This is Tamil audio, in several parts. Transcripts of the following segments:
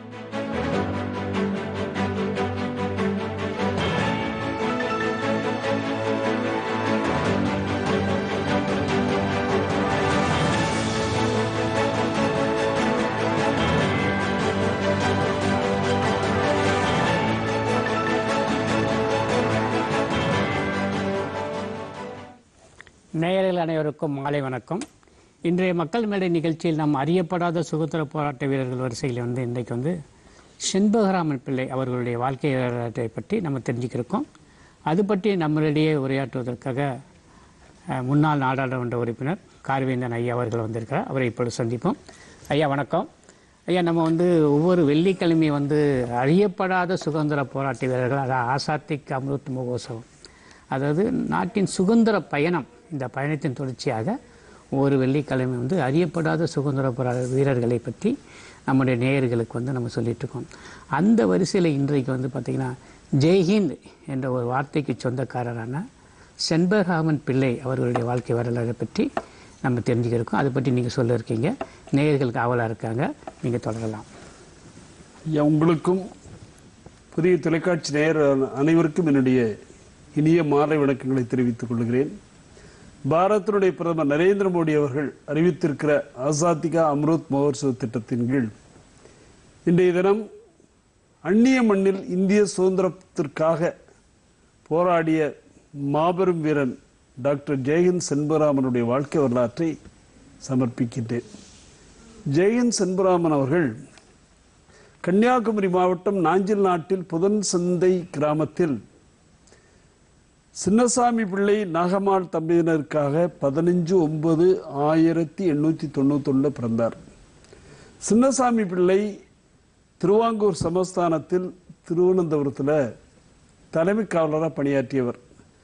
நேயர்கள் அனைவருக்கும் மாலை வணக்கம் இன்றைய மக்கள் மேடை நிகழ்ச்சியில் நாம் அறியப்படாத சுதந்திர போராட்ட வீரர்கள் வரிசையில் வந்து இன்றைக்கு வந்து செண்பகராமன் பிள்ளை அவர்களுடைய வாழ்க்கை வரலாற்றை பற்றி நம்ம தெரிஞ்சுக்கிருக்கோம் அது பற்றி நம்மளிடையே உரையாற்றுவதற்காக அஹ், முன்னாள் நாடாளுமன்ற உறுப்பினர் கார்வேந்தன் ஐயா அவர்கள் வந்திருக்கிறார் அவரை இப்பொழுது சந்திப்போம் ஐயா வணக்கம் ஐயா நம்ம வந்து ஒவ்வொரு வெள்ளிக்கிழமை வந்து அறியப்படாத சுதந்திர போராட்ட வீரர்கள் அதாவது ஆசாத்திக் அமிர்த் மகோத்சவம் அதாவது நாட்டின் சுதந்திர பயணம் இந்த பயணத்தின் தொடர்ச்சியாக ஒவ்வொரு வெள்ளிக்கிழமை வந்து அறியப்படாத சுதந்திர போராட்ட வீரர்களை பற்றி நம்முடைய நேயர்களுக்கு வந்து நம்ம சொல்லிட்டு இருக்கோம் அந்த வரிசையில் இன்றைக்கு வந்து பார்த்திங்கன்னா ஜெய்ஹிந்த் என்ற ஒரு வார்த்தைக்கு சொந்தக்காரரான செண்பகராமன் பிள்ளை அவர்களுடைய வாழ்க்கை வரலாறை பற்றி நம்ம தெரிஞ்சுக்கிறோம் அதை பற்றி நீங்கள் சொல்ல இருக்கீங்க நேயர்களுக்கு ஆவலாக இருக்காங்க நீங்கள் தொடரலாம் ஐயா உங்களுக்கும் புதிய தொலைக்காட்சி நேயர் அனைவருக்கும் என்னுடைய இனிய மாலை வணக்கங்களை தெரிவித்துக் கொள்கிறேன் பாரத்தினுடைய பிரதமர் நரேந்திர மோடி அவர்கள் அறிவித்திருக்கிற ஆசாதிகா அம்ருத் மகோத்சவ திட்டத்தின் கீழ் இன்றைய தினம் அந்நிய மண்ணில் இந்திய சுதந்திரத்திற்காக போராடிய மாபெரும் வீரன் டாக்டர் ஜெயஹிந்த் செண்பராமனுடைய வாழ்க்கை வரலாற்றை சமர்ப்பிக்கின்றேன் ஜெயஹிந்த் செண்பராமன் அவர்கள் கன்னியாகுமரி மாவட்டம் நாஞ்சில் நாட்டில் புதன் சந்தை கிராமத்தில் சின்னசாமி பிள்ளை நாகம்மாள் தம்பியினருக்காக பதினஞ்சு ஒன்பது ஆயிரத்தி எண்ணூற்றி தொண்ணூத்தொன்னில் பிறந்தார் சின்னசாமி பிள்ளை திருவாங்கூர் சமஸ்தானத்தில் திருவனந்தபுரத்தில் தலைமை காவலராக பணியாற்றியவர்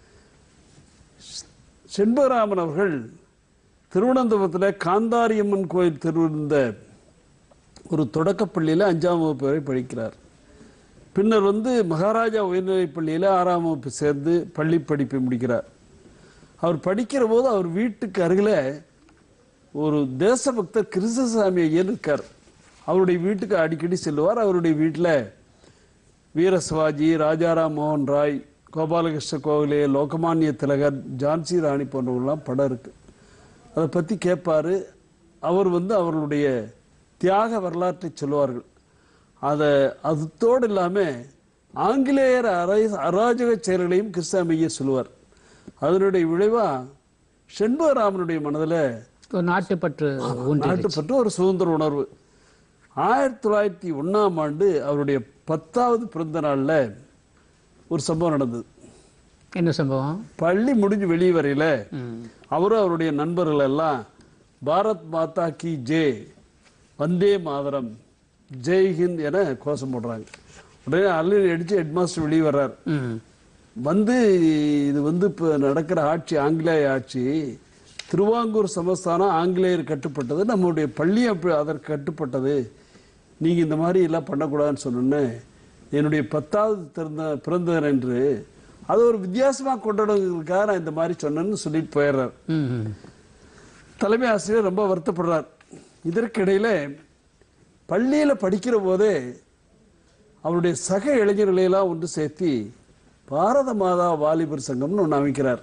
செண்பகராமன் அவர்கள் திருவனந்தபுரத்தில் காந்தாரியம்மன் கோயில் திருவிருந்த ஒரு தொடக்கப் பள்ளியில் அஞ்சாம் வகுப்பு வரை படிக்கிறார் பின்னர் வந்து மகாராஜா உயர்நிலைப் பள்ளியில் ஆறாம் வகுப்பு சேர்ந்து பள்ளி படிப்பை முடிக்கிறார் அவர் படிக்கிற போது அவர் வீட்டுக்கு அருகில் ஒரு தேசபக்தர் கிருஷ்ணசாமி ஐயர் இருக்கார் அவருடைய வீட்டுக்கு அடிக்கடி செல்லுவார் அவருடைய வீட்டில் வீர சிவாஜி ராஜாராம் மோகன் ராய் கோபாலகிருஷ்ண கோகலே லோகமானிய திலகர் ஜான்சி ராணி போன்றவங்களாம் படம் இருக்கு அதை பற்றி கேட்பாரு அவர் வந்து அவர்களுடைய தியாக வரலாற்றை சொல்லுவார்கள் அதை அதுத்தோடு இல்லாமல் ஆங்கிலேயர் அரை அராஜக செயல்களையும் கிருஷ்ணாமையை சொல்லுவார் அதனுடைய விளைவா செண்பகராமனுடைய மனதில் ஒரு நாட்டுப்பற்று ஊன்றி நாட்டுப்பற்று ஒரு சுதந்திர உணர்வு ஆயிரத்தி தொள்ளாயிரத்தி ஒண்ணாம் ஆண்டு அவருடைய பத்தாவது பிறந்த நாள்ல ஒரு சம்பவம் நடந்தது என்ன சம்பவம் பள்ளி முடிஞ்சு வெளியே வரையில ம் அவரும் அவருடைய நண்பர்கள் எல்லாம் பாரத் மாதா கி ஜே வந்தே மாதரம் ஜெய் ஹிந்த் என கோஷம் போடுறாங்க உடனே அல்லி அடிச்சு ஹெட்மாஸ்டர் வெளியே வர்றார் ம் வந்து இது வந்து இப்போ நடக்கிற ஆட்சி ஆங்கிலேய ஆட்சி திருவாங்கூர் சமஸ்தானம் ஆங்கிலேயர் கட்டுப்பட்டது நம்மளுடைய பள்ளி அப்படி அதற்கு கட்டுப்பட்டது நீங்க இந்த மாதிரி எல்லாம் பண்ணக்கூடாதுன்னு சொன்னோன்னே என்னுடைய பத்தாவது பிறந்த பிறந்தவர் என்று அது ஒரு வித்தியாசமா கொண்டாடுவதற்காக நான் இந்த மாதிரி சொன்னேன்னு சொல்லிட்டு போயிடுறார் ம் ம் தலைமை ஆசிரியர் ரொம்ப வருத்தப்படுறார் இதற்கிடையில பள்ளியில படிக்கிற போதே அவருடைய சக இளைஞர்களை எல்லாம் ஒன்று சேர்த்தி பாரத மாதா வாலிபர் சங்கம்னு ஒன்று அமைக்கிறார்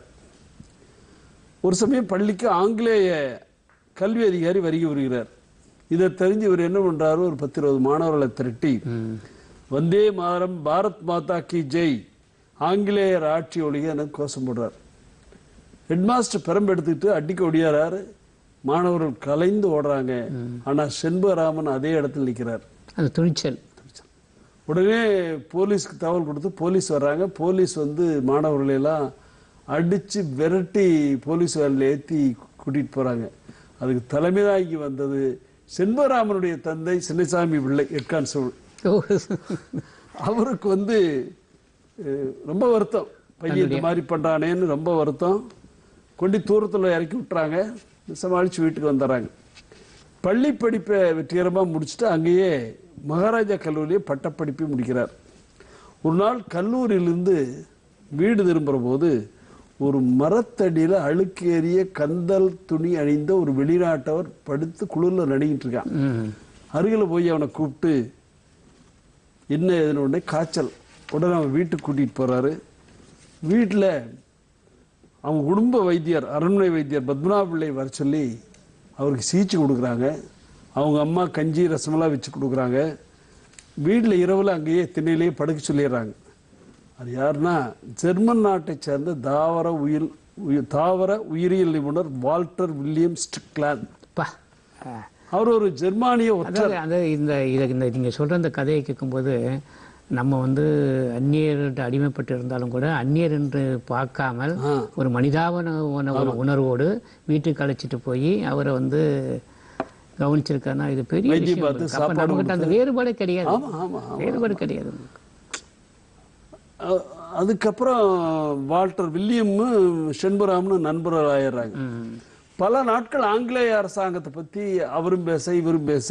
ஒரு சமயம் பள்ளிக்கு ஆங்கிலேய கல்வி அதிகாரி வருகை வருகிறார் இதை தெரிஞ்சு இவர் என்ன பண்றாரு ஒரு பத்து இருபது மாணவர்களை திரட்டி ம் வந்தே மாதரம் பாரத் மாதா கி ஜெய் ஆங்கிலேயர் ஆட்சி ஒழிக என கோஷம் போடுறார் ஹெட்மாஸ்டர் பெரம்பு எடுத்துக்கிட்டு அடிக்க ஒடியாராரு மாணவர்கள் கலைந்து ஓடுறாங்க ஆனா செண்பகராமன் அதே இடத்தில் நிற்கிறார் அது துணிச்சல் உடனே போலீஸ்க்கு தகவல் கொடுத்து போலீஸ் வர்றாங்க போலீஸ் வந்து மாணவர்களை எல்லாம் அடிச்சு விரட்டி போலீஸ் வேனில் ஏற்றி கூட்டிட்டு போறாங்க அதுக்கு தலைமை தாங்கி வந்தது செண்பகராமனுடைய தந்தை சின்னசாமி பிள்ளை எட்கான் சோழ் ஓ அவருக்கு வந்து அஹ், ரொம்ப வருத்தம் பையன் இந்த மாதிரி பண்றானேன்னு ரொம்ப வருத்தம் கொண்டு தூரத்துல இறக்கி விட்டுறாங்க சமாளிச்சு வீட்டுக்கு வந்துடுறாங்க பள்ளி படிப்பை வெற்றிகரமா முடிச்சுட்டு அங்கேயே மகாராஜா கல்லூரியிலே பட்டப்படிப்பை முடிக்கிறார் ஒரு நாள் கல்லூரியிலிருந்து வீடு திரும்புற போது ஒரு மரத்தடியில அழுக்கேறிய கந்தல் துணி அணிந்த ஒரு வெளிநாட்டவர் படுத்து குளிர்ல நடிக்கிட்டு இருக்கான் ம் அருகில் போய் அவனை கூப்பிட்டு என்ன ஏதுன்னு உடனே காய்ச்சல் உடனே அவன் வீட்டுக்கு கூட்டிட்டு போறாரு வீட்டில் அவங்க குடும்ப வைத்தியர் அரண்மனை வைத்தியர் பத்மநாப பிள்ளை வர சொல்லி அவருக்கு சிகிச்சை கொடுக்குறாங்க அவங்க அம்மா கஞ்சி ரசமெல்லாம் வச்சு கொடுக்குறாங்க வீட்டில் இரவில் அங்கேயே திண்ணையிலேயே படுக்க சொல்லிடுறாங்க அது யாருன்னா ஜெர்மன் நாட்டை சேர்ந்த தாவர உயிர் உயிர் தாவர உயிரியல் நிபுணர் வால்டர் வில்லியம் ஸ்டிக்லாண்ட் பா ஆ. அவர் ஒரு ஜெர்மானிய ஒற்ற அதாவது அந்த இந்த இதை இந்த நீங்கள் சொல்கிற இந்த கதையை கேட்கும்போது நம்ம வந்து அந்நியர்கிட்ட அடிமைப்பட்டு இருந்தாலும் கூட அந்நியர் என்று பார்க்காமல் ஆ. ஒரு மனிதாபன உண- ஒரு உணர்வோடு வீட்டுக்கு அழைச்சிட்டு போய் அவரை வந்து கவனிச்சிருக்காருன்னா இது பெரிய வைத்தியம் விஷயம் பார்த்து அப்ப நம்மகிட்ட அந்த வேறுபாடே கிடையாது ஆமா ஆமா வேறுபாடு கிடையாது அ- அதுக்கப்புறம் வால்டர் வில்லியமும் ஷென்பராமனும் நண்பர்கள் ஆயிடுறாங்க ம். பல நாட்கள் ஆங்கிலேய அரசாங்கத்தை பத்தி அவரும் பேச இவரும் பேச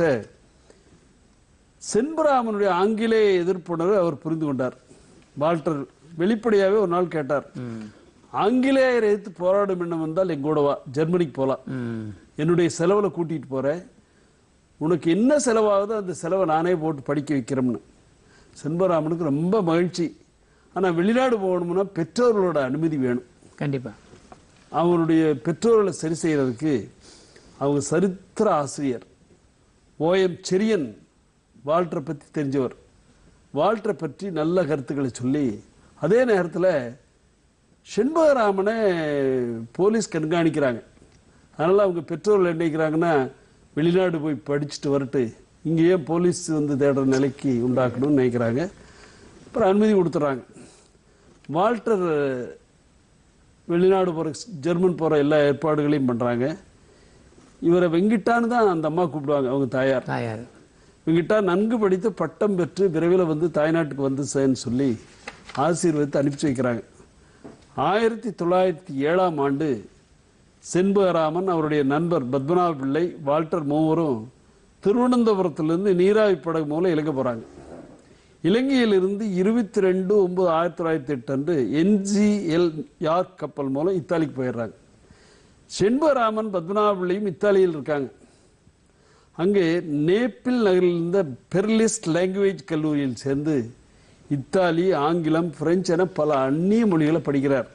செண்பராமனுடைய ஆங்கிலேய எதிர்ப்புணர்வை அவர் புரிந்து கொண்டார் வால்டர் வெளிப்படையாவே ஒரு நாள் கேட்டார் ம். ஆங்கிலேயரை எதிர்த்து போராடும் எண்ணம் வந்தால் எங்கூட வா ஜெர்மனிக்கு போலாம் ம். என்னுடைய செலவுல கூட்டிட்டு போறேன் உனக்கு என்ன செலவாகுதோ அந்த செலவை நானே போட்டு படிக்க வைக்கிறோம்னு செண்பராமனுக்கு ரொம்ப மகிழ்ச்சி ஆனா வெளிநாடு போகணும்னா பெற்றோர்களோட அனுமதி வேணும் கண்டிப்பா அவருடைய பெற்றோர்களை சரி செய்யறதுக்கு அவங்க சரித்திர ஆசிரியர் ஓஎம் செரியன் வால்டரை பற்றி தெரிஞ்சவர் வால்டரை பற்றி நல்ல கருத்துக்களை சொல்லி அதே நேரத்தில் செண்பகராமனை போலீஸ் கண்காணிக்கிறாங்க அதனால் அவங்க பெற்றோர்கள் என்ன நினைக்கிறாங்கன்னா வெளிநாடு போய் படிச்சுட்டு வரட்டு இங்கேயே போலீஸ் வந்து தேடுற நிலைக்கு உண்டாக்கணும்னு நினைக்கிறாங்க அப்புறம் அனுமதி கொடுத்துட்றாங்க வால்டர் வெளிநாடு போகிற ஜெர்மன் போகிற எல்லா ஏற்பாடுகளையும் பண்ணுறாங்க இவரை வெங்கிட்டான்னு தான் அந்த அம்மா கூப்பிடுவாங்க அவங்க தாயார் தாயார் வெங்கிட்டா நன்கு படித்து பட்டம் பெற்று விரைவில் வந்து தாய்நாட்டுக்கு வந்து சேன்னு சொல்லி ஆசீர்வதித்து அனுப்பிச்சு வைக்கிறாங்க ஆயிரத்தி தொள்ளாயிரத்தி ஏழாம் ஆண்டு செண்பகராமன் அவருடைய நண்பர் பத்மநாப பிள்ளை வால்டர் மூவரும் திருவனந்தபுரத்திலிருந்து நீராவி படகு மூலம் இலங்கை போறாங்க இலங்கையிலிருந்து இருபத்தி ரெண்டு ஒன்பது ஆயிரத்தி தொள்ளாயிரத்தி எட்டு அன்று என்ஜிஎல் யார்க் கப்பல் மூலம் இத்தாலிக்கு போயிடுறாங்க செண்பகராமன் பத்மநாப பிள்ளையும் இத்தாலியில் இருக்காங்க அங்கே நேப்பிள் நகரில் இருந்த பெர்லிஸ்ட் லாங்குவேஜ் கல்லூரியில் சேர்ந்து இத்தாலி ஆங்கிலம் பிரெஞ்சு என பல அந்நிய மொழிகளை படிக்கிறார்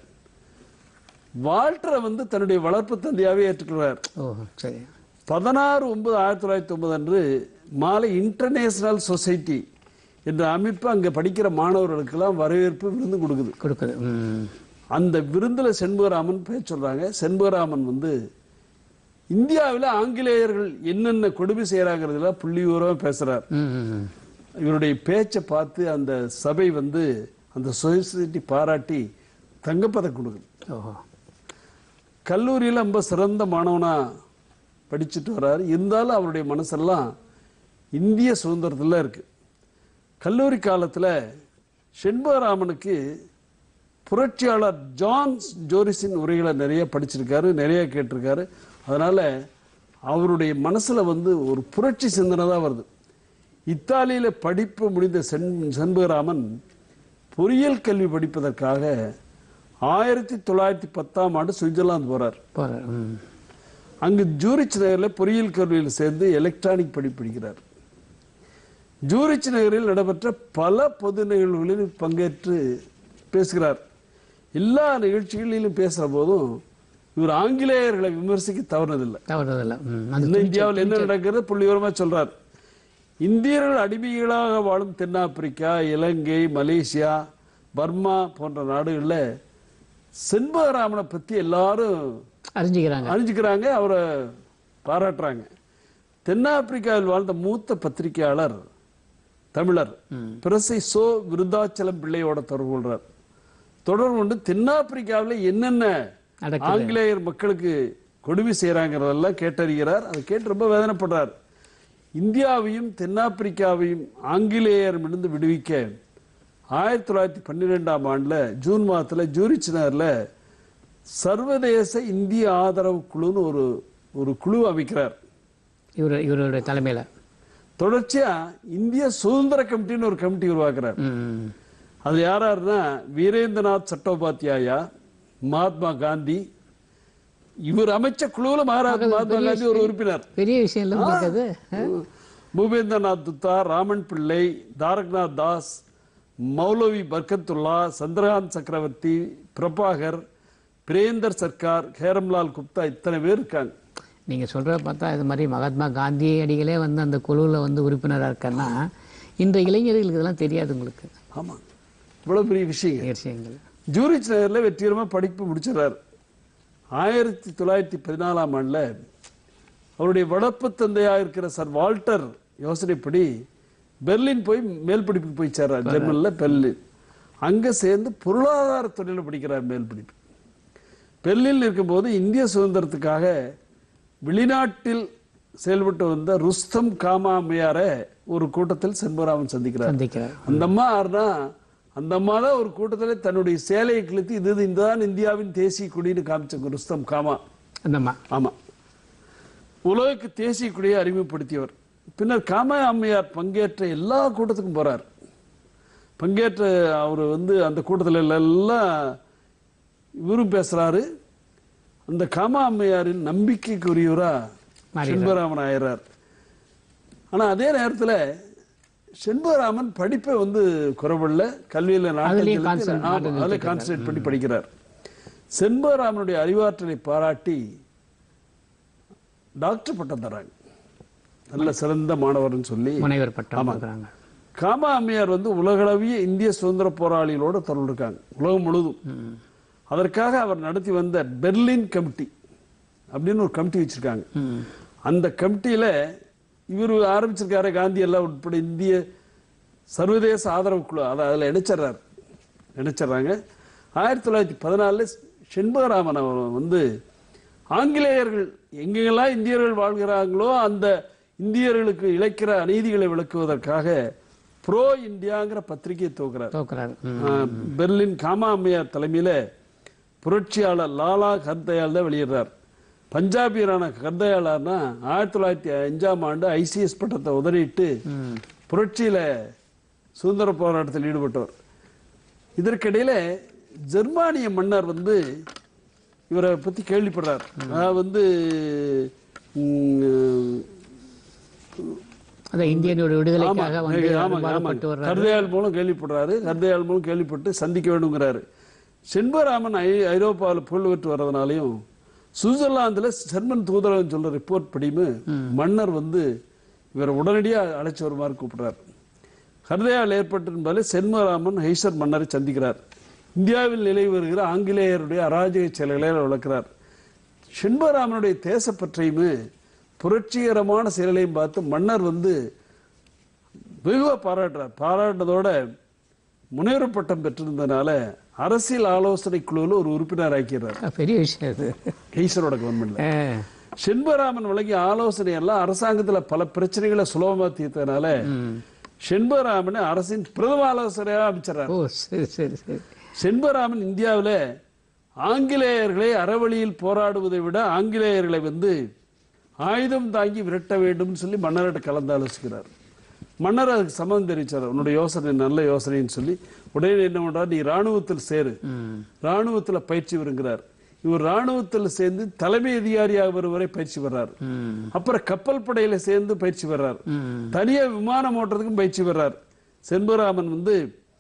வால்டரை வந்து தன்னுடைய வளர்ப்பு தந்தையாவே ஏற்றுக்கிறார் ஓ சரி பதினாறு ஒன்பது ஆயிரத்தி தொள்ளாயிரத்தி ஒன்பது அன்று மாலை இன்டர்நேஷனல் சொசைட்டி என்ற அமைப்பு அங்கே படிக்கிற மாணவர்களுக்கெல்லாம் வரவேற்பு விருந்து கொடுக்குது கொடுக்குது ம் அந்த விருந்துல செண்பகராமன் பேர் சொல்றாங்க செண்பகராமன் வந்து இந்தியாவில் ஆங்கிலேயர்கள் என்னென்ன கொடுமை செய்யறாங்கிறதுல புள்ளி விவரமா பேசுறார் ம், ம், ம். இவருடைய பேச்சை பார்த்து அந்த சபை வந்து அந்த சொசைட்டி பாராட்டி தங்கப்பதக்கம் கொடுக்குது ஓஹோ கல்லூரியில் ரொம்ப சிறந்த மாணவனா படிச்சுட்டு வர்றாரு இருந்தாலும் அவருடைய மனசெல்லாம் இந்திய சுதந்திரத்துல இருக்கு கல்லூரி காலத்துல செண்பகராமனுக்கு புரட்சியாளர் ஜான் ஜோரிஸின் உரைகளை நிறைய படிச்சிருக்காரு நிறைய கேட்டிருக்காரு அதனால அவருடைய மனசுல வந்து ஒரு புரட்சி சிந்தனை தான் வருது இத்தாலியில படிப்பு முடிந்த சென் செண்பகராமன் பொறியியல் கல்வி படிப்பதற்காக ஆயிரத்தி தொள்ளாயிரத்தி பத்தாம் ஆண்டு சுவிட்சர்லாந்து போறார் போகிறார் ம் அங்கு ஜூரிச் நகரில் பொறியியல் கல்லூரியில் சேர்ந்து எலக்ட்ரானிக் படிப்பு படிக்கிறார் ஜூரிச் நகரில் நடைபெற்ற பல பொது நிகழ்வுகளில் பங்கேற்று பேசுகிறார் எல்லா நிகழ்ச்சிகளிலும் பேசுற போதும் இவர் ஆங்கிலேயர்களை விமர்சிக்க தவறுனதில்லை தவறுதல்ல ம் அந்த இன்னும் இந்தியாவில் என்ன நடக்கிறது புள்ளிவிவரமா சொல்றார் இந்தியர்கள் அடிமைகளாக வாழும் தென்னாப்பிரிக்கா இலங்கை மலேசியா பர்மா போன்ற நாடுகளில் செண்பகராமனை பத்தி எல்லாரும் அறிஞ்சிக்கிறாங்க அணிஞ்சுக்கிறாங்க அவரை பாராட்டுறாங்க தென்னாப்பிரிக்காவில் வாழ்ந்த மூத்த பத்திரிகையாளர் தமிழர் பிரசை சோ விருதாச்சலம் பிள்ளையோட தொடர்பு கொள்றார் தொடர்பு கொண்டு தென்னாப்பிரிக்காவில் என்னென்ன நடக்குது. ஆங்கிலேயர் மக்களுக்கு கொடுமை செய்யறாங்கிறதெல்லாம் கேட்டறிகிறார் அதை கேட்டு ரொம்ப வேதனைப்படுறார் இந்தியாவையும் தென்னாப்பிரிக்காவையும் ஆங்கிலேயரிடமிருந்து விடுவிக்க ஆயிரத்தி தொள்ளாயிரத்தி பன்னிரெண்டாம் ஆண்டுல ஜூன் மாதத்துல ஜூரிச் நகர்ல சர்வதேச இந்திய ஆதரவு குழுன்னு ஒரு ஒரு குழு அமைக்கிறார் இவர் இவருடைய தலைமையில தொடர்ச்சியா இந்திய சுதந்திர கமிட்டின்னு ஒரு கமிட்டி உருவாக்குறார் ம் அது யாராருன்னா வீரேந்திரநாத் சட்டோபாத்தியாயா மகாத்மா காந்தி இவர் அமைச்ச குழுவுல மகாராஜா மகாத்மா காந்தி ஒரு உறுப்பினர் பெரிய விஷயம் இல்லை உங்களுக்கு அது பூபேந்திரநாத் துத்தா ராமன் பிள்ளை தாரக்நாத் தாஸ் மௌலவி பர்கத்துல்லா சந்திரகாந்த் சக்கரவர்த்தி பிரபாகர் பிரேந்தர் சர்க்கார் ஹேரம்லால் குப்தா இத்தனை பேர் இருக்காங்க நீங்கள் சொல்கிறத பார்த்தா இது மாதிரி மகாத்மா காந்தி அடிகளே வந்து அந்த குழுவில் வந்து உறுப்பினராக இருக்கன்னா இந்த இளைஞர்களுக்கு இதெல்லாம் தெரியாது உங்களுக்கு ஆமா இவ்வளவு பெரிய விஷயங்க விஷயங்கள் ஜூரிச் நகர்ல வெற்றிகரமா படிப்பு முடிச்சிடறாரு ஆயிரத்தி தொள்ளாயிரத்தி பதினாலாம் ஆண்டுல அவருடைய வளர்ப்பு தந்தையா இருக்கிற சார் வால்டர் யோசனைப்படி பெர்லின் போய் மேல் படிப்புக்கு போய் சேர்றார் ஜெர்மன்ல பெர்லின் அங்க சேர்ந்து பொருளாதார துறையில படிக்கிறார் மேல் படிப்பு பெர்லினில் இருக்கும்போது இந்திய சுதந்திரத்துக்காக வெளிநாட்டில் செயல்பட்டு வந்த ருஸ்தம் காமா அம்மையார ஒரு கூட்டத்தில் செண்பராமன் சந்திக்கிறார் சந்திக்கிறார் அந்த அம்மா யாருன்னா அந்த அம்மா தான் ஒரு கூட்டத்தில் தன்னுடைய சேலையை கிழித்து இது இதுதான் இந்தியாவின் தேசிய கொடின்னு காமிச்ச ருஸ்தம் காமா அந்தம்மா ஆமா உலகுக்கு தேசிய கொடியை அறிமுகப்படுத்தியவர் பின்னர் காமா அம்மையார் பங்கேற்ற எல்லா கூட்டத்துக்கும் போறார் பங்கேற்ற அவர் வந்து அந்த கூட்டத்தில் எல்லாம் இவரும் பேசுறாரு அந்த காமா அம்மையாரின் நம்பிக்கைக்குரியவரா மாறிடுறார். செண்பராமன் ஆயிடுறார் ஆனா அதே நேரத்துல செண்பராமன் படிப்பை வந்து குறைவில்ல கல்வியில அதுலயே நாட்டம் concentrate- செலுத்தி- ஆமா, அதுல கான்சன்ட்ரேட் பண்ணி படிக்கிறார் செண்பராமனுடைய அறிவாற்றலை பாராட்டி டாக்டர் பட்டம் தராங்க நல்ல சிறந்த மாணவர்னு சொல்லி முனைவர் பட்டம் கொடுக்குறாங்க காமா அம்மையார் வந்து உலகளவிய இந்திய சுதந்திர போராளிகளோட தொடர்பு இருக்காங்க உலகம் முழுதும் அதற்காக அவர் நடத்தி வந்த பெர்லின் கமிட்டி அப்படின்னு ஒரு கமிட்டி வச்சிருக்காங்க ம். அந்த கமிட்டியில இவர் ஆரம்பிச்சிருக்காரு காந்தி எல்லாம் உட்பட இந்திய சர்வதேச ஆதரவு குழு அதை அதில் இணைச்சிடுறாரு இணைச்சிடுறாங்க ஆயிரத்தி தொள்ளாயிரத்தி பதினாலில் செண்பகராமன் அவர் வந்து ஆங்கிலேயர்கள் எங்கெங்கெல்லாம் இந்தியர்கள் வாழ்கிறாங்களோ அந்த இந்தியர்களுக்கு இழைக்கிற அநீதிகளை விளக்குவதற்காக ப்ரோ இந்தியாங்கிற பத்திரிகையை துவக்கிறார் தோக்குறாரு ம். ஆஹ், பெர்லின் காமா அம்மையார் தலைமையில புரட்சியாளர் லாலா கர்தயால் தான் வெளியிடுறார் பஞ்சாபியரான கர்தயாளர்னா ஆயிரத்தி தொள்ளாயிரத்தி அஞ்சாம் ஆண்டு ஐசிஎஸ் பட்டத்தை உதறிட்டு ம். புரட்சியில சுதந்திர போராட்டத்தில் ஈடுபட்டவர் இதற்கிடையில ஜெர்மானிய மன்னர் வந்து இவரை பத்தி கேள்விப்படுறார் அதாவது வந்து உம், அதான் இந்தியனுடைய விடுதலைக்காக ஆமா, வந்து ஆமாங்க, பாடுபட்டு ஆமாங்க. வர்றாரு கர்தயாள் மூலம் கேள்விப்படுறாரு கர்தயாள் மூலம் கேள்விப்பட்டு சந்திக்க வேண்டுங்கிறாரு செண்பராமன் ஐ ஐரோப்பாவில் புகழ் பெற்று வர்றதுனாலையும் சுவிட்சர்லாந்துல ஜெர்மன் தூதரகம் சொல்ற ரிப்போர்ட் படியுமே மன்னர் வந்து இவரை உடனடியா அழைச்சு வருமாறு கூப்பிடுறார் கர்தயால் ஏற்பட்டிருந்தாலே செண்பராமன் ஹைசர் மன்னரை சந்திக்கிறார் இந்தியாவில் நிலை வருகிற ஆங்கிலேயருடைய அராஜக செயல்களை அவர் விளக்குறார் செண்பராமனுடைய தேசப்பற்றையுமே புரட்சிகரமான செயலையும் பார்த்து மன்னர் வந்து வெகுவா பாராட்டுறார் பாராட்டினதோட முனைவர் பட்டம் பெற்றிருந்தனால அரசியல் ஆலோசனை குழுவில் ஒரு உறுப்பினர் ஆக்கிறார் பெரிய விஷயம் அது ஈஸ்வரோட கவர்மெண்ட்ல ஆ. செண்பராமன் வழங்கிய ஆலோசனை எல்லாம் அரசாங்கத்துல பல பிரச்சனைகளை சுலபமா தீர்த்ததுனால ம். செண்பராமனை அரசின் பிரதம ஆலோசனையாக அமைச்சர் ஓ சரி சரி சரி செண்பராமன் இந்தியாவுல ஆங்கிலேயர்களை அறவழியில் போராடுவதை விட ஆங்கிலேயர்களை வந்து ஆயுதம் தாங்கி விரட்ட வேண்டும் சொல்லி மன்னர்கிட்ட கலந்து ஆலோசிக்கிறார் மன்னர் அதுக்கு சம்மதம் தெரிவிச்சார் உன்னுடைய யோசனை நல்ல யோசனைன்னு சொல்லி உடனே என்ன பண்றார் நீ ராணுவத்தில் சேரு ம். ராணுவத்துல பயிற்சி வருங்கிறார் இவர் ராணுவத்தில் சேர்ந்து தலைமை அதிகாரியாக வரும் வரை பயிற்சி பெறார் ம். அப்புறம் கப்பல் படையில சேர்ந்து பயிற்சி பெறார் ம். தனியா விமானம் ஓட்டுறதுக்கும் பயிற்சி பெறார் செண்பராமன் வந்து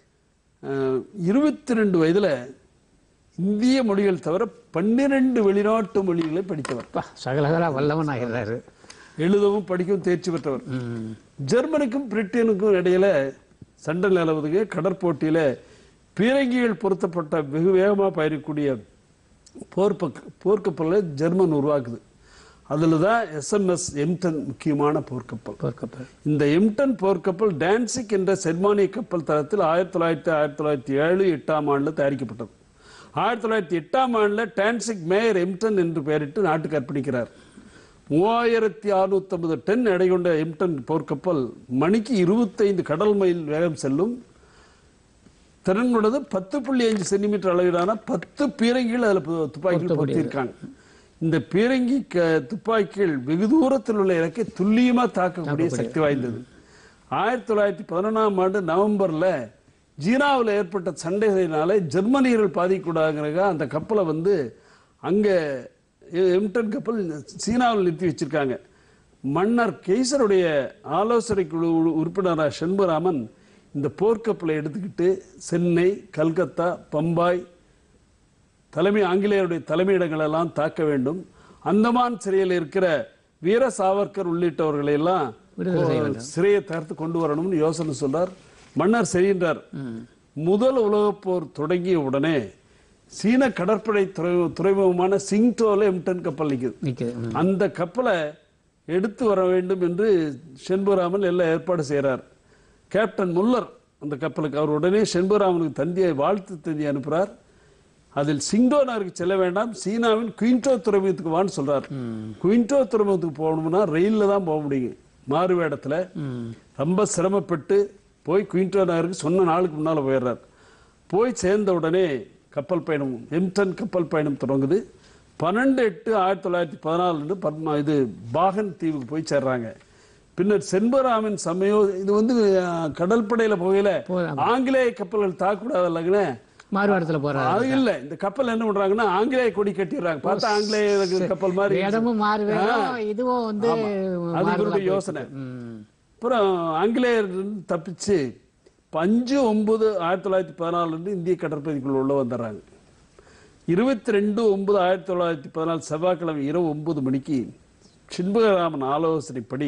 இருபத்தி ரெண்டு வயதுல இந்திய மொழிகள் தவிர பன்னிரண்டு வெளிநாட்டு மொழிகளை படித்தவர் அப்பா சகலகலா வல்லவன் ஆகிறாரு எழுதவும் படிக்கவும் தேர்ச்சி பெற்றவர் ம். ஜெர்மனிக்கும் பிரிட்டனுக்கும் இடையில சண்டை நிலவுதுக்கு கடற்போட்டியில பீரங்கிகள் பொருத்தப்பட்ட வெகு வேகமா பயணிக்கக்கூடிய போர்ப்பக் போர்க்கப்பலை ஜெர்மன் உருவாக்குது அதுல தான் எஸ்எம்எஸ் எம்டன் முக்கியமான போர்க்கப்பல் போர்க்கப்பல் இந்த எம்டன் போர்க்கப்பல் டான்சிக் என்ற ஜெர்மானிய கப்பல் தளத்தில் ஆயிரத்தி தொள்ளாயிரத்தி ஆயிரத்தி தொள்ளாயிரத்தி ஏழு எட்டாம் ஆண்டுல தயாரிக்கப்பட்டது ஆயிரத்தி தொள்ளாயிரத்தி எட்டாம் ஆண்டுல டான்சிக் மேயர் எம்டன் என்று பெயரிட்டு நாட்டுக்கு அர்ப்பணிக்கிறார் மூவாயிரத்தி அறுநூத்தி ஐம்பது டன் எடை கொண்ட எம்டன் போர்க்கப்பல் மணிக்கு இருபத்தைந்து கடல் மைல் வேகம் செல்லும் திறன் கொண்டது பத்து புள்ளி அஞ்சு சென்டிமீட்டர் அளவிலான பத்து பீரங்கிகள் அதுல பு- துப்பாக்கிகள் பொருத்தியிருக்காங்க இந்த பீரங்கி க- துப்பாக்கிகள் வெகு தூரத்தில் உள்ள இலக்கை துல்லியமா தாக்கக்கூடிய சக்தி வாய்ந்தது ஆயிரத்தி தொள்ளாயிரத்தி பதினொன்றாம் ஆண்டு நவம்பர்ல சீனாவில் ஏற்பட்ட சண்டைகளினால ஜெர்மனியர்கள் பாதிக்கூடாதுங்கிறதுக்காக அந்த கப்பலை வந்து அங்க எ- எம்டன் கப்பல் சீனாவில் நிறுத்தி வச்சிருக்காங்க மன்னர் கெய்சருடைய ஆலோசனை குழு உறு- உறுப்பினரான செண்பராமன் இந்த போர்க்கப்பலை எடுத்துக்கிட்டு சென்னை கல்கத்தா பம்பாய் தலைமை ஆங்கிலேயருடைய தலைமையிடங்கள் எல்லாம் தாக்க வேண்டும் அந்தமான் சிறையில் இருக்கிற வீர சாவர்கர் உள்ளிட்டவர்களை எல்லாம் சிறையை தகர்த்து கொண்டு வரணும்னு யோசனை சொல்றார் மன்னர் செய்கின்றார் முதல் உலகப் போர் தொடங்கிய உடனே சீன கடற்படை துறை- துறைமுகமான சிங்டோல எம்டன் கப்பல் நிக்குது நிக்குது ம். அந்த கப்பலை எடுத்து வர வேண்டும் என்று செண்புராமன் எல்லாம் ஏற்பாடு செய்கிறார் கேப்டன் முல்லர் அந்த கப்பலுக்கு அவர் உடனே செண்புராமனுக்கு தந்தியை வாழ்த்து தந்தி அனுப்புறார் அதில் சிங்டோனாருக்கு செல்ல வேண்டாம் சீனாவின் குயின்டோ துறைமுகத்துக்கு வான்னு சொல்றார் குயின்டோ துறைமுகத்துக்கு போகணும்னா ரயில்ல தான் போக முடியும் மாறு வேடத்துல ம். ரொம்ப சிரமப்பட்டு போய் குயின்டோ நகருக்கு சொன்ன நாளுக்கு முன்னால போயிடுறார் போய் சேர்ந்த உடனே கப்பல் பயணம் எம்டன் கப்பல் பயணம் தொடங்குது பன்னெண்டு எட்டு ஆயிரத்தி தொள்ளாயிரத்தி பதினாலு பத்மா இது பாகன் தீவுக்கு போய் சேர்றாங்க பின்னர் செண்பராமன் சமயோ இது வந்து அஹ், கடற்படையில போகையில போறாங்க. ஆங்கிலேய கப்பல்கள் தாக்கூடாது இல்லைங்கண்ணே மாறுவாடத்துல போறாரு அது இல்ல இந்த கப்பல் என்ன பண்றாங்கன்னா ஆங்கிலேய கொடி கட்டிடுறாங்க பார்த்தா ஆங்கிலேய கப்பல் மாதிரி இடமும் மாறு வேணும் இதுவும் வந்து அது மாறுதலா இவருடைய போயிட்டு யோசனை இருக்கு. ம். அப்புறம் ஆங்கிலேயர் தப்பிச்சு இப்ப அஞ்சு ஒன்பது ஆயிரத்தி தொள்ளாயிரத்தி பதினாலுல இந்திய கடற்பகுதிக்குள்ள உள்ள வந்துடுறாங்க இருபத்தி ரெண்டு ஒன்பது ஆயிரத்தி தொள்ளாயிரத்தி பதினாலு செவ்வாய்க்கிழமை இரவு ஒன்பது மணிக்கு சிண்பகராமன் ஆலோசனைப்படி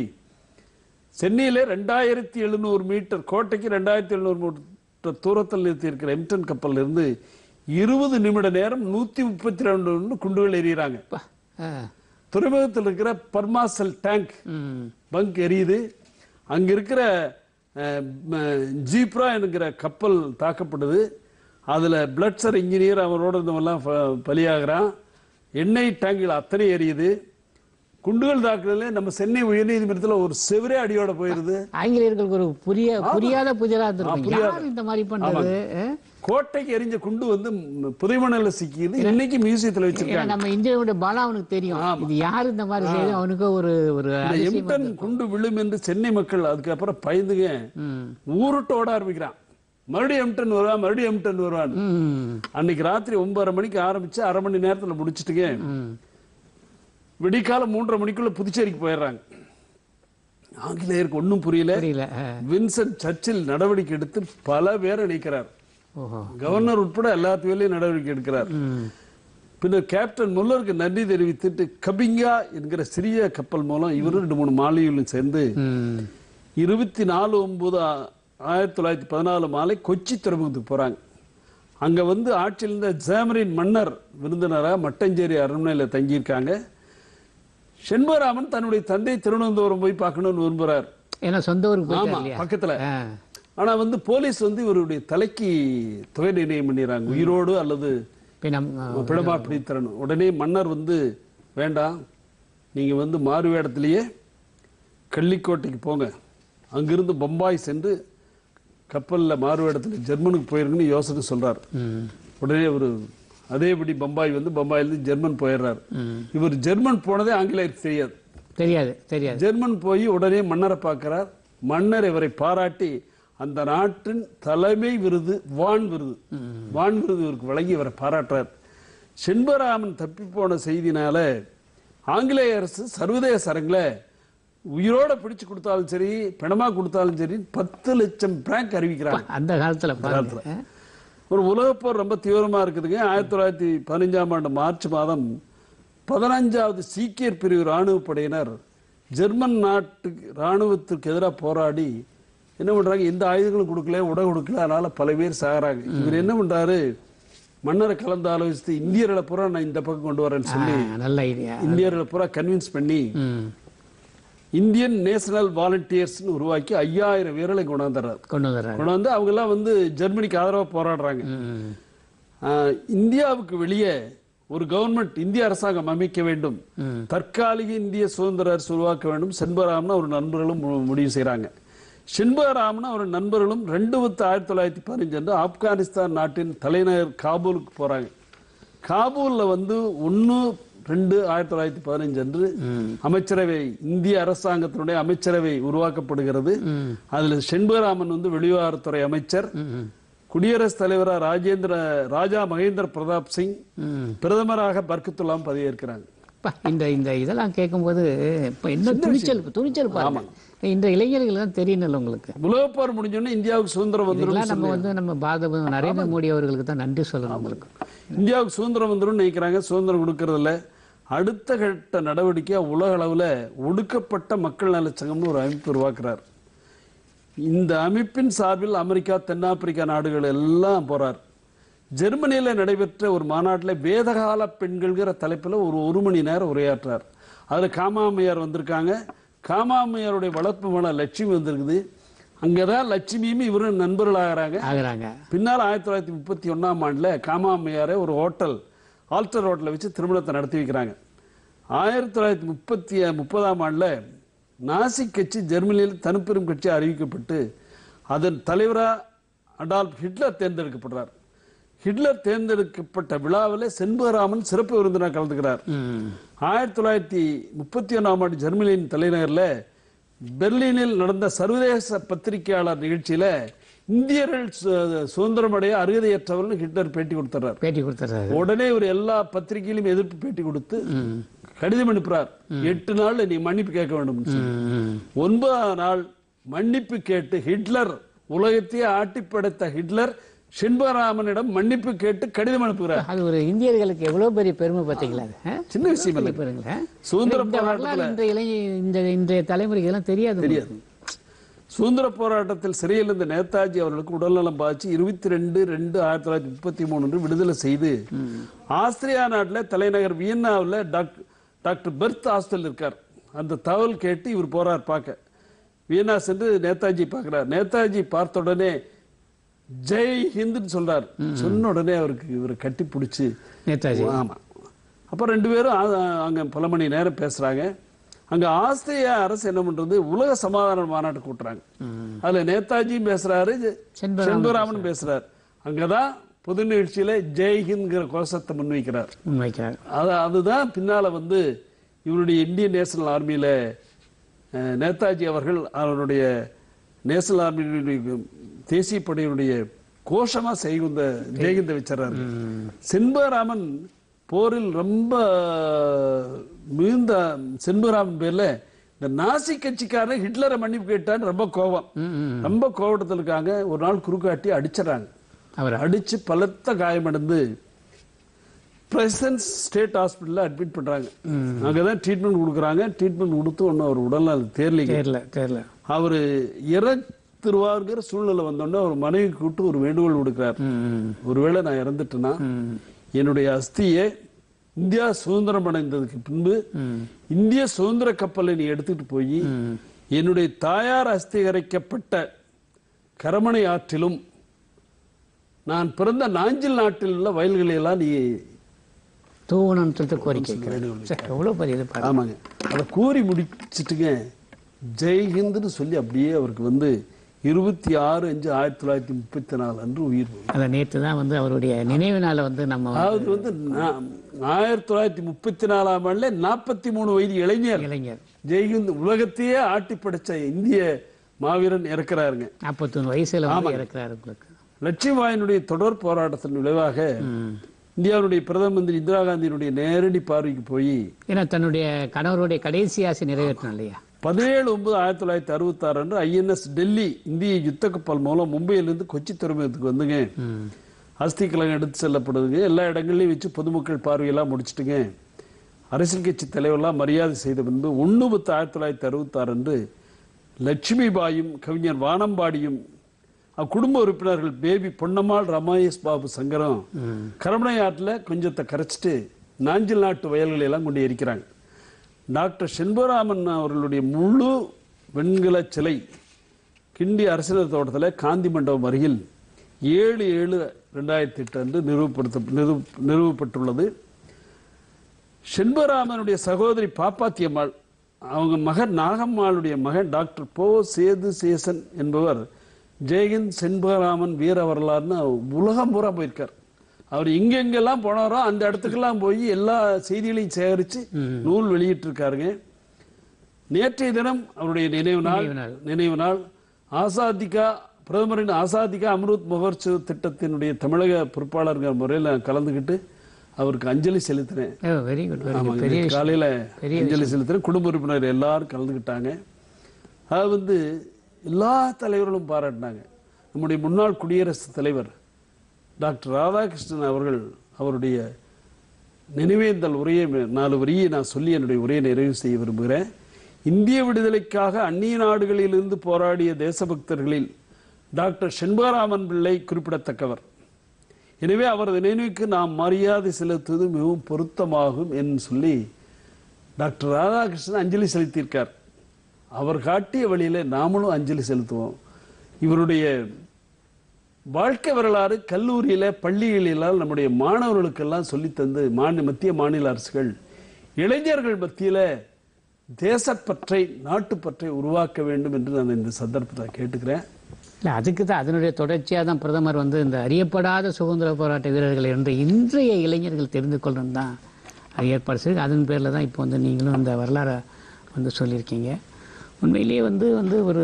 சென்னையிலே ரெண்டாயிரத்தி எழுநூறு மீட்டர் கோட்டைக்கு ரெண்டாயிரத்தி எழுநூறு மீட்டர் தூரத்தில் நிறுத்தி இருக்கிற எம்டன் கப்பல்ல இருந்து இருபது நிமிட நேரம் நூத்தி முப்பத்தி ரெண்டு குண்டுகள் எறிகிறாங்க பா. ஆ. துறைமுகத்தில் இருக்கிற பர்மாசல் டேங்க் ம். பங்க் எரியுது அங்க இருக்கிற அஹ், ம- ஜீப்ரா என்கிற கப்பல் தாக்கப்படுது அதுல பிளட்சர் இன்ஜினியர் அவரோட இருந்தவெல்லாம் ப- பலியாகிறான் எண்ணெய் டேங்கில் அத்தனை எரியுது குண்டுகள் தாக்குதல நம்ம சென்னை உயர்நீதிமன்றத்துல ஒரு செவரே அடியோட போயிருது ஆங்கிலேயர்களுக்கு ஒரு புரிய புரியாத புதிரா இருந்திருக்கும் புரியாத. யார் இந்த மாதிரி பண்றது ஆ? கோட்டைக்கு எரிஞ்ச குண்டு வந்து ம், புதைமணல்ல சிக்கிது இன்னைக்கு மியூசியத்துல ஏன்னா வச்சிருக்காங்க நம்ம இந்தியாவுடைய பலம் அவனுக்கு தெரியும் இது யாரு இந்த மாதிரி செய்யுது அவனுக்கு ஒரு ஒரு இந்த அதிசயம் எம்டன் குண்டு விழும் என்று சென்னை மக்கள் அதுக்கப்புறம் பயந்துங்க ம். ஊருட்டு ஓட ஆரம்பிக்கிறான் மறுபடியும் எம்டன் வருவான் மறுபடியும் எம்டன் வருவான் ம். அன்னைக்கு ராத்திரி ஒன்பதரை மணிக்கு ஆரம்பிச்சு அரை மணி நேரத்துல முடிச்சிட்டுங்க ம். விடிக்கால மூன்றரை மணிக்குள்ள புதுச்சேரிக்கு போயிடுறாங்க ஆங்கிலேயருக்கு ஒண்ணும் புரியல புரியல ஆ. வின்சென்ட் சர்ச்சில் நடவடிக்கை எடுத்து பல பேரை நீக்கிறார் ஓஹோ கவர்னர் உட்பட எல்லாத்து வேலையும் நடவடிக்கை எடுக்கிறார் ம். பின்னர் கேப்டன் முல்லருக்கு நன்றி தெரிவித்துட்டு கபிங்கா என்கிற சிறிய கப்பல் மூலம் இவரும் ரெண்டு மூணு மாளிகைகளும் சேர்ந்து ம். இருபத்தி நாலு ஒன்பது ஆ- ஆயிரத்தி தொள்ளாயிரத்தி பதினாலு மாலை கொச்சி துறைமுகத்துக்கு போறாங்க அங்க வந்து ஆட்சியில் இருந்த ஜேமரின் மன்னர் விருந்தினராக மட்டஞ்சேரி அரண்மனையில் தங்கியிருக்காங்க செண்பராமன் தன்னுடைய தந்தை திருவனந்தபுரம் போய் பார்க்கணும்னு விரும்புறார் ஏன்னா சொந்த ஊருக்கு ஆமா போயிட்டார் இல்லையா பக்கத்துல ஆ. ஆனா வந்து போலீஸ் வந்து இவருடைய தலைக்கு தொகை நிர்ணயம் பண்ணிடுறாங்க உயிரோடு அல்லது பிணம் ஆ. பிடமா பிடித்தரணும் உடனே மன்னர் வந்து வேண்டாம் நீங்க வந்து மாறு வேடத்திலேயே கள்ளிக்கோட்டைக்கு போங்க அங்கிருந்து பம்பாய் சென்று கப்பல்ல மாறு வேடத்தில் ஜெர்மனுக்கு போயிருக்குன்னு யோசனை சொல்றார் ம். உடனே ஒரு அதேபடி பம்பாய் வந்து பம்பாயிலிருந்து ஜெர்மன் போயிடுறார் ம். இவர் ஜெர்மன் போனதே ஆங்கிலேயருக்கு தெரியாது தெரியாது தெரியாது ஜெர்மன் போய் உடனே மன்னரை பார்க்கிறார் மன்னர் இவரை பாராட்டி அந்த நாட்டின் தலைமை விருது வான் விருது வான் விருது இவருக்கு வழங்கி இவரை பாராட்டுறார் செண்பராமன் தப்பி போன செய்தினால ஆங்கிலேய அரசு சர்வதேச அரங்கில் உயிரோட பிடிச்சு கொடுத்தாலும் சரி பிணமா கொடுத்தாலும் சரி பத்து லட்சம் பிராங்க் அறிவிக்கிறாங்க அந்த காலத்துல பாருங்க ஆ. ஒரு உலகப்போர் ரொம்ப தீவிரமா இருக்குதுங்க ஆயிரத்தி தொள்ளாயிரத்தி பதினஞ்சாம் ஆண்டு மார்ச் மாதம் பதினஞ்சாவது சீக்கியர் பிரிவு ராணுவ படையினர் ஜெர்மன் நாட்டுக்கு ராணுவத்திற்கு எதிராக போராடி என்ன பண்றாங்க எந்த ஆயுதங்களும் கொடுக்கல உடை கொடுக்கல அதனால பல பேர் சாகுறாங்க இவர் என்ன பண்றாரு மன்னரை கலந்து ஆலோசித்து இந்தியர்களை பூரா நான் இந்த பக்கம் கொண்டு வரேன்னு சொல்லி ஆ, நல்ல ஐடியா இந்தியர்களை பூரா கன்வின்ஸ் பண்ணி ம் இந்தியன் நேஷனல் வாலண்டியர்ஸ்னு உருவாக்கி ஐயாயிரம் வீரர்களை கொண்டாந்துறாரு கொண்டு வந்துடுறாங்க கொண்டாந்து அவங்க எல்லாம் வந்து ஜெர்மனிக்கு ஆதரவா போராடுறாங்க ம். ஆஹ், இந்தியாவுக்கு வெளியே ஒரு கவர்மெண்ட் இந்திய அரசாங்கம் அமைக்க வேண்டும் ம். தற்காலிக இந்திய சுதந்திர அரசு உருவாக்க வேண்டும் செண்பராமன் அவர் நண்பர்களும் மு- முடிவு செய்றாங்க செண்பராமன் அவர் நண்பர்களும் ரெண்டு பத்து ஆயிரத்தி தொள்ளாயிரத்தி பதினஞ்சு அன்று ஆப்கானிஸ்தான் நாட்டின் தலைநகர் காபூலுக்கு போறாங்க காபூல்ல வந்து ஒன்னு ரெண்டு ஆயிரத்தி தொள்ளாயிரத்தி பதினஞ்சு அன்று அமைச்சரவை இந்திய அரசாங்கத்தினுடைய அமைச்சரவை உருவாக்கப்படுகிறது ம். அதுல செண்பராமன் வந்து வெளிவாரத்துறை அமைச்சர் ம். குடியரசுத் தலைவரா ராஜேந்திர ராஜா மகேந்திர பிரதாப் சிங் ம். பிரதமராக பர்கத்துல்லாம் பதவியேற்கிறாங்க அப்பா, இந்த இந்த இதெல்லாம் கேட்கும்போது இப்போ இன்னும் துணிச்சல் துணிச்சல் பாருங்க இந்த இளைஞர்கள் தான் தெரியணும்ல உங்களுக்கு உலகப்போர் முடிஞ்சோடனே இந்தியாவுக்கு சுதந்திரம் வந்துடும் இதெல்லாம் நம்ம வந்து நம்ம பாரத நரேந்திர மோடி அவர்களுக்கு தான் நன்றி சொல்லணும் உங்களுக்கு இந்தியாவுக்கு சுதந்திரம் வந்துடும் நினைக்கிறாங்க சுதந்திரம் கொடுக்கறதில்ல அடுத்த கட்ட நடவடிக்கையா உலக அளவுல ஒடுக்கப்பட்ட மக்கள் நலச் சங்கம்னு ஒரு அமைப்பு உருவாக்குறார் இந்த அமைப்பின் சார்பில் அமெரிக்கா தென்னாப்பிரிக்கா நாடுகள் எல்லாம் போறார் ஜெர்மனியில நடைபெற்ற ஒரு மாநாட்டில் வேதகால பெண்கள்ங்கிற தலைப்புல ஒரு ஒரு மணி நேரம் உரையாற்றார் அதுல காமாமையார் வந்திருக்காங்க காமாமையாருடைய வளர்ப்பு மன லட்சுமி வந்திருக்குது அங்கதான் லட்சுமியும் இவரும் நண்பர்களாகிறாங்க ஆகுறாங்க பின்னால் ஆயிரத்தி தொள்ளாயிரத்தி முப்பத்தி ஒன்றாம் ஆண்டில் காமாமையாரை ஒரு ஹோட்டல் ஆல்டர் ஹோட்டலில் வச்சு திருமணத்தை நடத்தி வைக்கிறாங்க ஆயிரத்தி தொள்ளாயிரத்தி முப்பத்தி முப்பதாம் ஆண்டில் நாசி கட்சி ஜெர்மனியில் தனிப்பெரும் கட்சி அறிவிக்கப்பட்டு அதன் தலைவராக அடால்ப் ஹிட்லர் தேர்ந்தெடுக்கப்படுறார் ஹிட்லர் தேர்ந்தெடுக்கப்பட்ட விழாவில் செண்பகராமன் சிறப்பு விருந்தினர் கலந்துக்கிறார் ம். ஆயிரத்தி தொள்ளாயிரத்தி முப்பத்தி ஒன்றாம் ஆண்டு ஜெர்மனியின் தலைநகரில் பெர்லினில் நடந்த சர்வதேச பத்திரிகையாளர் நிகழ்ச்சியில இந்தியர்கள் சு- சுதந்திரமடைய அருகதையற்றவர்கள் ஹிட்லர் பேட்டி கொடுத்துறார் பேட்டி கொடுத்துறாரு உடனே ஒரு எல்லா பத்திரிகையிலும் எதிர்ப்பு பேட்டி கொடுத்து கடிதம் அனுப்புறார் எட்டு நாள்ல நீ மன்னிப்பு கேட்க வேண்டும் ஒன்பதாம் நாள் மன்னிப்பு கேட்டு ஹிட்லர் உலகத்தையே ஆட்டி படைத்த ஹிட்லர் செண்பகராமனிடம் மன்னிப்பு கேட்டு கடிதம் அனுப்புகிறார் அது ஒரு இந்தியர்களுக்கு எவ்வளவு பெரிய பெருமை பார்த்தீங்களா அது ஆ? சின்ன விஷயம் இல்லை பாருங்களேன் சுதந்திர இந்த வரலாறு இன்றைய இளைஞ இந்த இன்றைய தலைமுறைக்கு எல்லாம் தெரியாது தெரியாது சுதந்திர போராட்டத்தில் சிறையில் இருந்த நேதாஜி அவர்களுக்கு உடல்நலம் பாதிச்சு இருபத்தி ரெண்டு ரெண்டு ஆயிரத்தி தொள்ளாயிரத்தி முப்பத்தி மூணு விடுதலை செய்து ஆஸ்திரியா நாட்டில் தலைநகர் வியன்னாவில் டாக்டர் டாக்டர் பெர்த் ஹாஸ்டல் இருக்கார் அந்த தகவல் கேட்டு இவர் போறார் பார்க்க வியன்னா சென்று நேதாஜி பார்க்கிறார் நேதாஜி பார்த்த உடனே ஜெய் ஹிந்துன்னு சொல்றார் சொன்ன உடனே அவருக்கு இவரை கட்டி பிடிச்சி நேதாஜி ஆமா அப்ப ரெண்டு பேரும் ஆ- அங்க பல மணி நேரம் பேசுறாங்க அங்க ஆஸ்திரேலியா அரசு என்ன பண்றது உலக சமாதான மாநாட்டு கூட்டுறாங்க அதுல நேதாஜியும் பேசுறாரு செண்பகராமன் செண்பகராமன் பேசுறார் அங்கதான் பொது நிகழ்ச்சியில ஜெய்ஹிந்த்ங்கிற கோஷத்தை முன்வைக்கிறார் முன்வைக்கிறார் அது அதுதான் பின்னால வந்து இவருடைய இந்தியன் நேஷனல் ஆர்மியில அஹ், நேதாஜி அவர்கள் அவருடைய நேஷனல் ஆர்மியினுடைய தேசிய படையினுடைய கோஷமா செய்குந்த ஜெயகிந்த வச்சிடறாரு செண்பகராமன் போரில் ரொம்ப மிகுந்த செண்பகராமன் பேர்ல இந்த நாசி கட்சிக்காரன் ஹிட்லரை மன்னிப்பு கேட்டான்னு ரொம்ப கோபம் ரொம்ப கோபத்தில் இருக்காங்க ஒரு நாள் குறுக்காட்டி அடிச்சிடறாங்க அவர் அடிச்சு பலத்த காயமடைந்து பிரசன்ஸ் ஸ்டேட் ஹாஸ்பிட்டல்ல அட்மிட் பண்றாங்க அங்கதான் ட்ரீட்மெண்ட் கொடுக்குறாங்க ட்ரீட்மெண்ட் கொடுத்து ஒன்றும் அவர் உடல்நல தேர்லிங்க தெரியல தெரியல அவர் இறந்துருவாருங்கிற சூழ்நிலை வந்தோடனே அவர் மனைவி கூப்பிட்டு ஒரு வேண்டுகோள் விடுக்கிறார் ம், ஒருவேளை நான் இறந்துட்டேன்னா ம், என்னுடைய அஸ்தியை இந்தியா சுதந்திரம் அடைந்ததுக்கு பின்பு ம், இந்திய சுதந்திர கப்பலை நீ எடுத்துட்டு போய் ம். என்னுடைய தாயார் அஸ்திகரிக்கப்பட்ட கரமணை ஆற்றிலும் நான் பிறந்த நாஞ்சில் நாட்டில் உள்ள வயல்களை எல்லாம் நீ தூவணும்னு சொல்லிட்டு கோரிக்கை வைக்கிறார். சே, எவ்வளவு பெரிய இது பாருங்க ஆமாங்க அதை கூறி முடிச்சிட்டுங்க ஜெய்ஹிந்த்னு சொல்லி அப்படியே அவருக்கு வந்து இருபத்தி ஆறு அஞ்சு ஆயிரத்தி தொள்ளாயிரத்தி முப்பத்தி நாலு அன்று உயிர் போகும் அதை நேற்று தான் வந்து அவருடைய நினைவு நாளை வந்து நம்ம அதாவது வந்து நா- ஆயிரத்தி தொள்ளாயிரத்தி முப்பத்தி நாலாம் ஆண்டுல நாற்பத்தி மூணு வயது இளைஞர் இளைஞர் ஜெய்ஹிந்த் உலகத்தையே ஆட்டி படைச்ச இந்திய மாவீரன் இறக்குறாருங்க நாற்பத்தொன்று வயசுல வந்து இறக்குறாரு உங்களுக்கு லட்சுமிபாயினுடைய தொடர் போராட்டத்தின் விளைவாக ம். இந்தியாவுடைய பிரதம மந்திரி இந்திரா காந்தியினுடைய நேரடி பார்வைக்கு போய் ஏன்னா தன்னுடைய கணவருடைய கடைசி ஆசை நிறைவேற்றணும் இல்லையா பதினேழு ஒன்பது ஆயிரத்தி தொள்ளாயிரத்தி அறுபத்தாறு அன்று ஐஎன்எஸ் டெல்லி இந்திய யுத்த கப்பல் மூலம் மும்பையிலிருந்து கொச்சி துறைமுகத்துக்கு வந்துங்க ம். அஸ்தி கலகம் எடுத்து செல்லப்படுதுங்க எல்லா இடங்கள்லையும் வச்சு பொதுமக்கள் பார்வையெல்லாம் முடிச்சிட்டுங்க அரசியல் கட்சி தலைவர்லாம் மரியாதை செய்த பின்பு ஒன்று பத்து ஆயிரத்தி தொள்ளாயிரத்தி அறுபத்தாறு அன்று லட்சுமிபாயும் கவிஞர் வானம்பாடியும் அக்குடும்ப உறுப்பினர்கள் பேபி பொன்னம்மாள் ரமாயேஷ் பாபு சங்கரம் கரமனை ஆற்றில் கொஞ்சத்தை கரைச்சிட்டு நாஞ்சில் நாட்டு வயல்களை எல்லாம் கொண்டு எரிக்கிறாங்க டாக்டர் செண்பராமன் அவர்களுடைய முழு வெண்கல சிலை கிண்டி அரசியல் தோட்டத்தில் காந்தி மண்டபம் அருகில் ஏழு ஏழு ரெண்டாயிரத்தி எட்டு அன்று நிறுவப்படுத்த நிறுவ நிறுவப்பட்டுள்ளது செண்பராமனுடைய சகோதரி பாப்பாத்தியம்மாள் அவங்க மகன் நாகம்மாளுடைய மகன் டாக்டர் போ சேது சேசன் என்பவர் ஜெயகிந்த் செண்பகராமன் வீர வரலாறுன்னு உலகம் பூரா போயிருக்கார் அவர் எங்கெங்கெல்லாம் போனாரோ அந்த இடத்துக்கெல்லாம் போய் எல்லா செய்திகளையும் சேகரித்து நூல் வெளியிட்டு இருக்காருங்க நேற்றைய தினம் அவருடைய நினைவு நாள் நினைவு நாள். நினைவு நாள் ஆசாதிகா பிரதமரின் ஆசாதிகா அம்ருத் மகோத்சவ திட்டத்தினுடைய தமிழக பொறுப்பாளர்கள் முறையில் நான் கலந்துக்கிட்டு அவருக்கு அஞ்சலி செலுத்தினேன் oh very good very good ஆமாங்க பெரிய நேத்து விஷயம் காலையில அஞ்சலி செலுத்தினேன் குடும்ப உறுப்பினர் எல்லாரும் கலந்துக்கிட்டாங்க அது வந்து எல்லா தலைவர்களும் பாராட்டினாங்க நம்முடைய முன்னாள் குடியரசுத் தலைவர் டாக்டர் ராதாகிருஷ்ணன் அவர்கள் அவருடைய நினைவேந்தல் உரையை நாலு வரியை நான் சொல்லி என்னுடைய உரையை நிறைவு செய்ய விரும்புகிறேன் இந்திய விடுதலைக்காக அந்நிய நாடுகளிலிருந்து போராடிய தேசபக்தர்களில் டாக்டர் செண்பகராமன் பிள்ளை குறிப்பிடத்தக்கவர் எனவே அவரது நினைவுக்கு நாம் மரியாதை செலுத்துவது மிகவும் பொருத்தமாகும் என்று சொல்லி டாக்டர் ராதாகிருஷ்ணன் அஞ்சலி செலுத்தியிருக்கார் அவர் காட்டிய வழியில நாமளும் அஞ்சலி செலுத்துவோம் இவருடைய வாழ்க்கை வரலாறு கல்லூரியில பள்ளிகளிலால் நம்முடைய மாணவர்களுக்கெல்லாம் சொல்லித் தந்து மாநில மத்திய மாநில அரசுகள் இளைஞர்கள் மத்தியில தேசப்பற்றை நாட்டுப்பற்றை உருவாக்க வேண்டும் என்று நான் இந்த சந்தர்ப்பத்தை கேட்டுக்கிறேன் இல்லை அதுக்கு தான் அதனுடைய தொடர்ச்சியாக தான் பிரதமர் வந்து இந்த அறியப்படாத சுதந்திர போராட்ட வீரர்கள் என்று இன்றைய இளைஞர்கள் தெரிந்து கொள்ளணும் தான் அது ஏற்பாடு செய்து அதன் பேரில் தான் இப்போ வந்து நீங்களும் அந்த வரலாறை வந்து சொல்லியிருக்கீங்க உண்மையிலேயே வந்து வந்து ஒரு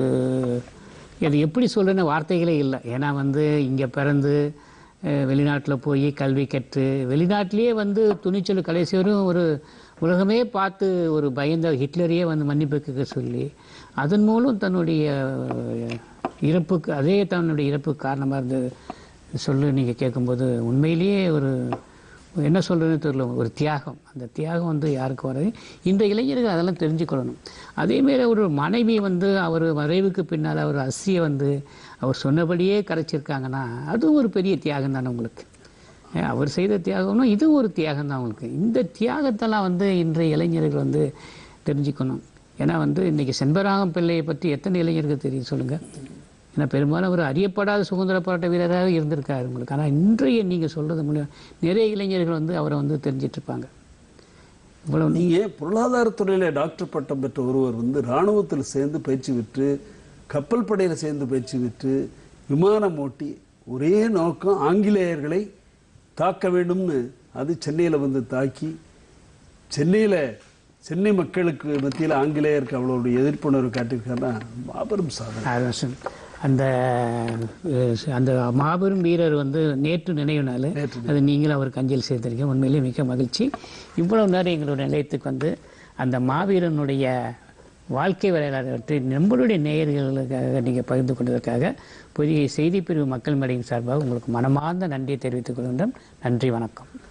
அது எப்படி சொல்லுன்னு வார்த்தைகளே இல்லை ஏன்னா வந்து இங்கே பிறந்து வெளிநாட்டில் போய் கல்வி கற்று வெளிநாட்டிலேயே வந்து துணிச்சல் கடைசி வரையும் ஒரு உலகமே பார்த்து ஒரு பயந்த ஹிட்லரையே வந்து மன்னிப்பு கேட்க சொல்லி அதன் மூலம் தன்னுடைய இறப்புக்கு அதே தன்னுடைய இறப்புக்கு காரணமாக இருந்தது சொல்லு நீங்கள் கேட்கும்போது உண்மையிலேயே ஒரு என்ன சொல்றதுன்னு தெரியல ஒரு தியாகம் அந்த தியாகம் வந்து யாருக்கு வராது இந்த இளைஞர்கள் அதெல்லாம் தெரிஞ்சுக்கொள்ளணும் அதேமாரி ஒரு மனைவி வந்து அவர் மறைவுக்கு பின்னால் அவர் அரிசியை வந்து அவர் சொன்னபடியே கரைச்சிருக்காங்கன்னா அதுவும் ஒரு பெரிய தியாகம் தானே உங்களுக்கு ஏன் அவர் செய்த தியாகம்னா இதுவும் ஒரு தியாகம் தான் உங்களுக்கு இந்த தியாகத்தெல்லாம் வந்து இன்றைய இளைஞர்கள் வந்து தெரிஞ்சுக்கணும் ஏன்னா வந்து இன்னைக்கு செண்பராகம் பிள்ளையை பற்றி எத்தனை இளைஞருக்கு தெரியும் சொல்லுங்க ஏன்னா பெரும்பாலும் அவர் அறியப்படாத சுதந்திர போராட்ட வீரராக இருந்திருக்காரு உங்களுக்கு ஆனால் இன்றைய நீங்கள் சொல்றது மூலியம் நிறைய இளைஞர்கள் வந்து அவரை வந்து தெரிஞ்சிட்டு இருப்பாங்க இவ்வளவு நீங்க பொருளாதாரத்துறையில டாக்டர் பட்டம் பெற்ற ஒருவர் வந்து ராணுவத்தில் சேர்ந்து பயிற்சி பெற்று கப்பல் படையில சேர்ந்து பயிற்சி பெற்று விமானம் ஓட்டி ஒரே நோக்கம் ஆங்கிலேயர்களை தாக்க வேண்டும்னு அது சென்னையில வந்து தாக்கி சென்னையில சென்னை மக்களுக்கு மத்தியில் ஆங்கிலேயருக்கு அவளுடைய எதிர்ப்புணர்வு காட்டியிருக்காருன்னா மாபெரும் சாதனை அதான் சொல். அந்த அஹ், அந்த மாபெரும் வீரர் வந்து நேற்று நினைவு நாள் அது நீங்களும் அவருக்கு அஞ்சலி செய்திருக்கீங்க உண்மையிலேயே மிக மகிழ்ச்சி இவ்வளவு நேரம் எங்களுடைய நிலையத்துக்கு வந்து அந்த மாவீரனுடைய வாழ்க்கை வரலாறு பற்றி நம்மளுடைய நேயர்களுக்காக நீங்கள் பகிர்ந்து கொண்டதற்காக புதிய செய்தி பிரிவு மக்கள் மேடையின் சார்பாக உங்களுக்கு மனமார்ந்த நன்றியை தெரிவித்துக் கொள்கின்றோம் நன்றி வணக்கம்